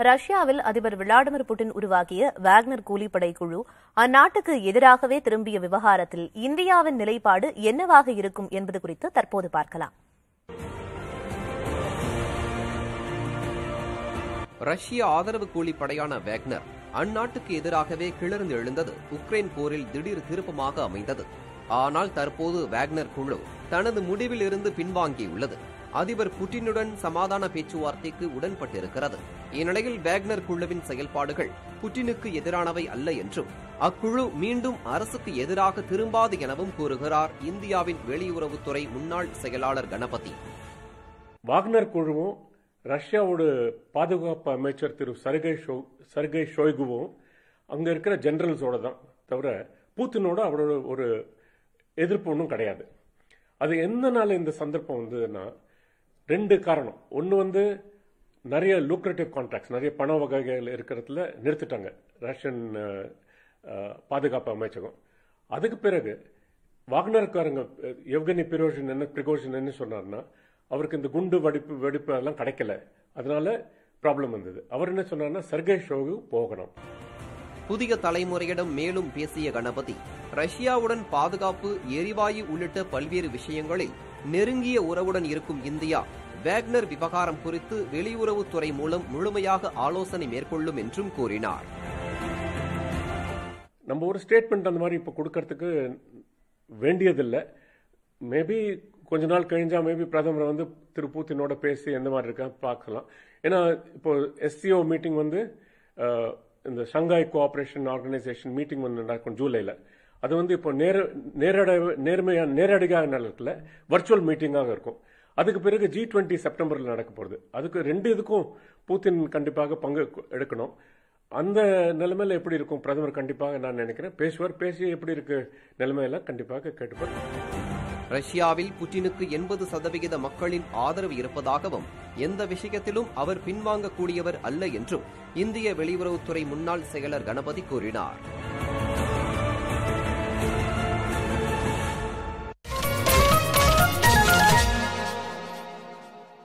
ரஷ்யாவில் அதிபர் Vladimir Putin உருவாக்கிய வாக்னர் கூலிப்படை குழு அந்நாட்டுக்கு எதிராகவே திரும்பிய விவகாரத்தில் இந்தியாவின் நிலைப்பாடு என்னவாக இருக்கும் என்பது குறித்து தற்போது பார்க்கலாம் ரஷ்ய ஆதரவு கூலிப்படையான வேக்னர் அந்நாட்டுக்கு எதிராகவே கிளர்ந்து எழுந்தது உக்ரைன் போரில் திடீர் திருப்பமாக அமைந்தது ஆனால் தற்போது வேக்னர் குழு தனது முடிவில் இருந்து பின்வாங்கியுள்ளது அதிபர் புட்டினுடன் சமாதான பேச்சுவார்த்தைக்கு உடன்பட்டிருக்கிறது இந்நிலையில் வேக்னர் குழுவின் செயல்பாடுகள் புட்டினுக்கு எதிரானவை அல்ல என்றும் அக்குழு மீண்டும் அரசுக்கு எதிராக திரும்பாது எனவும் கூறுகிறார் இந்தியாவின் வெளியுறவுத்துறை முன்னாள் செயலாளர் கணபதி வாக்னர் குழுவும் ரஷ்யாவோட பாதுகாப்பு அமைச்சர் திரு சர்கை ஷோ சர்கை ஷோய்குவும் அங்க இருக்கிற ஜெனரல்ஸோட தான் தவிர பூத்தினோட அவரோட ஒரு எதிர்ப்பு ஒன்றும் கிடையாது அது எந்த நாள் இந்த சந்தர்ப்பம் வந்ததுன்னா ரெண்டு காரணம் ஒன்று வந்து நிறைய லூக்ரேட்டிவ் கான்ட்ராக்ட்ஸ் நிறைய பண வகைகள் இருக்கிறதுல நிறுத்திட்டாங்க ரஷ்யன் அஹ், அஹ், பாதுகாப்பு அமைச்சகம் அதுக்கு பிறகு வாக்னர்காரங்க எவ்கனி பிரோஷன் என்ன பிரிகோஷன் என்ன சொன்னார்னா அவருக்கு இந்த குண்டு வெடிப்பு வெடிப்பு அதெல்லாம் கிடைக்கல அதனால ப்ராப்ளம் வந்தது அவர் என்ன சொன்னார்னா சர்கே ஷோகு போகணும் புதிய தலைமுறையிடம் மேலும் பேசிய கணபதி ரஷ்யாவுடன் பாதுகாப்பு எரிவாயு உள்ளிட்ட பல்வேறு விஷயங்களில் நெருங்கிய உறவுடன் இருக்கும் இந்தியா வேக்னர் விவகாரம் குறித்து வெளியுறவுத்துறை மூலம் முழுமையாக ஆலோசனை மேற்கொள்ளும் என்றும் கூறினார் நம்ம ஒரு ஸ்டேட்மெண்ட் அந்த மாதிரி இப்போ கொடுக்கறதுக்கு வேண்டியதில்லை மேபி கொஞ்ச நாள் கழிஞ்சா மேபி பிரதமர் வந்து திரு பூத்தினோட பேசி எந்த மாதிரி இருக்கா பார்க்கலாம் ஏன்னா இப்போ எஸ்சிஓ மீட்டிங் வந்து அஹ், இந்த ஷங்காய் கோஆபரேஷன் ஆர்கனைசேஷன் மீட்டிங் வந்து நடக்கும் ஜூலைல அது வந்து இப்போ நேர நேரடி நேர்மையா நேரடியாக நடக்கல வர்ச்சுவல் மீட்டிங்காக இருக்கும் அதுக்கு பிறகு ஜி டுவெண்ட்டி செப்டம்பர்ல நடக்க போகுது அதுக்கு ரெண்டு இதுக்கும் பூத்தின் கண்டிப்பாக பங்கு எடுக்கணும் அந்த நிலைமையில எப்படி இருக்கும் பிரதமர் கண்டிப்பாக நான் நினைக்கிறேன் பேசுவார் பேசி எப்படி இருக்கு நிலைமையில கண்டிப்பாக கேட்டுப்பார் ரஷ்யாவில் புட்டினுக்கு எண்பது சதவிகித மக்களின் ஆதரவு இருப்பதாகவும் எந்த விஷயத்திலும் அவர் பின்வாங்கக்கூடியவர் அல்ல என்றும் இந்திய வெளியுறவுத்துறை முன்னாள் செயலர் கணபதி கூறினார்